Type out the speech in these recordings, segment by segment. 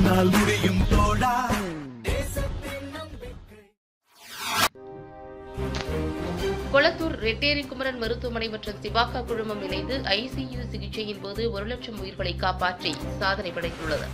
உன்னால் முடியும் தோழா கொளத்தூர் ரெட்டேரி குமரன் மருத்துவமனை மற்றும் சிவாக்கா குழுமம் இணைந்து ஐசியு சிகிச்சையின் போது ஒரு லட்சம் உயிர்களை காப்பாற்றி சாதனை படைத்துள்ளது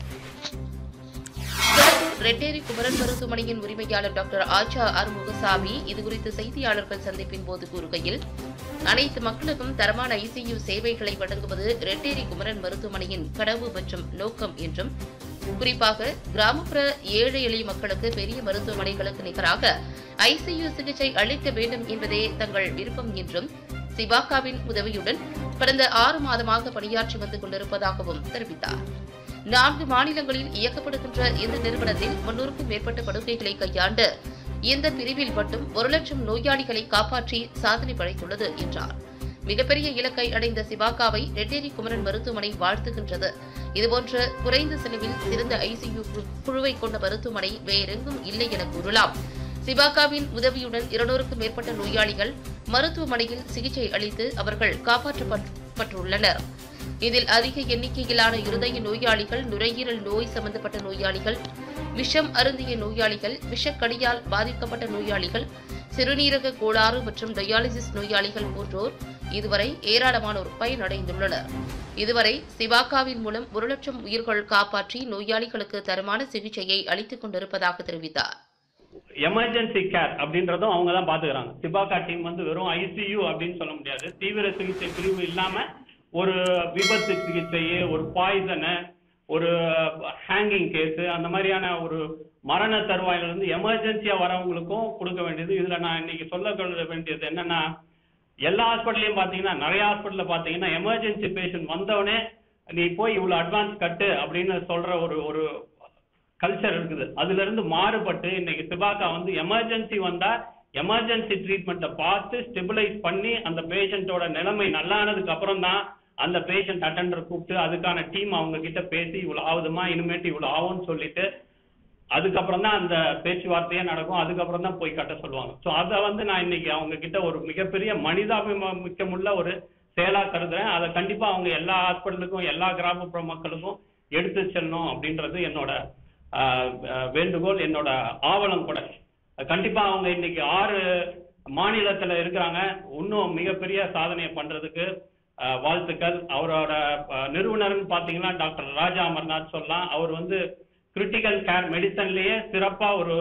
கொளத்தூர் ரெட்டேரி குமரன் மருத்துவமனையின் உரிமையாளர் டாக்டர் ஆச்சா ஆறுமுகசாமி இதுகுறித்து செய்தியாளர்கள் சந்திப்பின் போது கூறுகையில் அனைத்து மக்களுக்கும் தரமான ஐசியு சேவைகளை வழங்குவது ரெட்டேரி குமரன் மருத்துவமனையின் கனவு மற்றும் நோக்கம் என்றும் குறிப்பாக கிராமப்புற ஏழை எளிய மக்களுக்கு பெரிய மருத்துவமனைகளுக்கு நிகராக ஐசியு சிகிச்சை அளிக்க வேண்டும் என்பதே தங்கள் விருப்பம் என்றும் சிவாக்காவின் உதவியுடன் கடந்த ஆறு மாதமாக பணியாற்றி வந்து கொண்டிருப்பதாகவும் தெரிவித்தார் நான்கு மாநிலங்களில் இயக்கப்படுகின்ற இந்த நிறுவனத்தில் முன்னூறுக்கும் மேற்பட்ட படுக்கைகளை கையாண்டு இந்த பிரிவில் மட்டும் ஒரு லட்சம் நோயாளிகளை காப்பாற்றி சாதனை படைத்துள்ளது என்றார் மிகப்பெரிய இலக்கை அடைந்த சிவாக்காவை ரெட்டேரி குமரன் மருத்துவமனை வாழ்த்துகின்றது இதுபோன்ற குறைந்த செலவில் சிறந்த ஐசியு குழுவை கொண்ட மருத்துவமனை வேறெங்கும் இல்லை என கூறலாம் சிவாக்காவின் உதவியுடன் இருநூறுக்கும் மேற்பட்ட நோயாளிகள் மருத்துவமனையில் சிகிச்சை அளித்து அவர்கள் காப்பாற்றப்பட்டுள்ளனர் இதில் அதிக எண்ணிக்கையிலான இருதய நோயாளிகள் நுரையீரல் நோய் சம்பந்தப்பட்ட நோயாளிகள் விஷம் அருந்திய நோயாளிகள் விஷக்கடியால் பாதிக்கப்பட்ட நோயாளிகள் சிறுநீரக கோளாறு மற்றும் டயாலிசிஸ் நோயாளிகள் போன்றோர் இதுவரை ஏராளமானோர் பயனடைந்துள்ளனர் இதுவரை சிவாக்காவின் மூலம் ஒரு லட்சம் உயிர்கள் காப்பாற்றி நோயாளிகளுக்கு தரமான சிகிச்சையை அளித்துக் கொண்டிருப்பதாக தெரிவித்தார் எமர்ஜென்சி கேர் அப்படின்றதும் அவங்க தான் பாத்துக்கிறாங்க சிபாகா டீம் வந்து வெறும் ஐசியூ அப்படின்னு சொல்ல முடியாது தீவிர சிகிச்சை பிரிவு இல்லாம ஒரு விபத்து சிகிச்சை ஒரு பாய்சனு ஒரு ஹேங்கிங் கேஸ் அந்த மாதிரியான ஒரு மரண தருவாயில இருந்து எமர்ஜென்சியா வரவங்களுக்கும் கொடுக்க வேண்டியது இதுல நான் இன்னைக்கு சொல்ல கொள்ள வேண்டியது என்னன்னா எல்லா ஹாஸ்பிட்டல்லையும் பாத்தீங்கன்னா நிறைய ஹாஸ்பிட்டல்ல பாத்தீங்கன்னா எமர்ஜென்சி பேஷண்ட் வந்தவனே நீ போய் இவ்வளவு அட்வான்ஸ் கட்டு அப்படின்னு சொல்ற ஒரு ஒரு கல்ச்சர் இருக்குது அதுல இருந்து மாறுபட்டு இன்னைக்கு சிபாக்கா வந்து எமர்ஜென்சி வந்தா எமர்ஜென்சி ட்ரீட்மெண்ட்டை பார்த்து ஸ்டெபிலைஸ் பண்ணி அந்த பேஷண்ட்டோட நிலைமை நல்லானதுக்கு அப்புறம் தான் அந்த பேஷண்ட் அட்டெண்டர் கூப்பிட்டு அதுக்கான டீம் அவங்க கிட்ட பேசி இவ்வளவு ஆகுதுமா இனிமேட்டு இவ்வளவு ஆகும்னு சொல்லிட்டு அதுக்கப்புறம் தான் அந்த பேச்சுவார்த்தையே நடக்கும் அதுக்கப்புறம் தான் போய் கட்ட சொல்லுவாங்க ஸோ அதை வந்து நான் இன்னைக்கு அவங்க கிட்ட ஒரு மிகப்பெரிய மனிதாபிமிக்கமுள்ள ஒரு செயலா கருதுறேன் அதை கண்டிப்பா அவங்க எல்லா ஹாஸ்பிட்டலுக்கும் எல்லா கிராமப்புற மக்களுக்கும் எடுத்து செல்லணும் அப்படின்றது என்னோட ஆஹ், ஆஹ், வேண்டுகோள் என்னோட ஆவலம் கூட கண்டிப்பா அவங்க இன்னைக்கு ஆறு மாநிலத்துல இருக்கிறாங்க இன்னும் மிகப்பெரிய சாதனையை பண்றதுக்கு ஆஹ், வாழ்த்துக்கள் அவரோட ஆஹ், நிறுவனர்னு பாத்தீங்கன்னா டாக்டர் ராஜா அமர்நாத் சொல்லலாம் அவர் வந்து கிரிட்டிக்கல் கேர் மெடிசன்லயே சிறப்பா ஒரு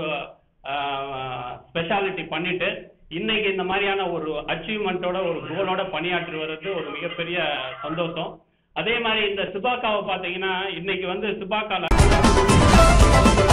ஸ்பெஷாலிட்டி பண்ணிட்டு இன்னைக்கு இந்த மாதிரியான ஒரு அச்சீவ்மெண்ட்டோட ஒரு கோலோட பணியாற்றி வர்றது ஒரு மிகப்பெரிய சந்தோஷம் அதே மாதிரி இந்த சிபாக்காவை பாத்தீங்கன்னா இன்னைக்கு வந்து சிபாக்கால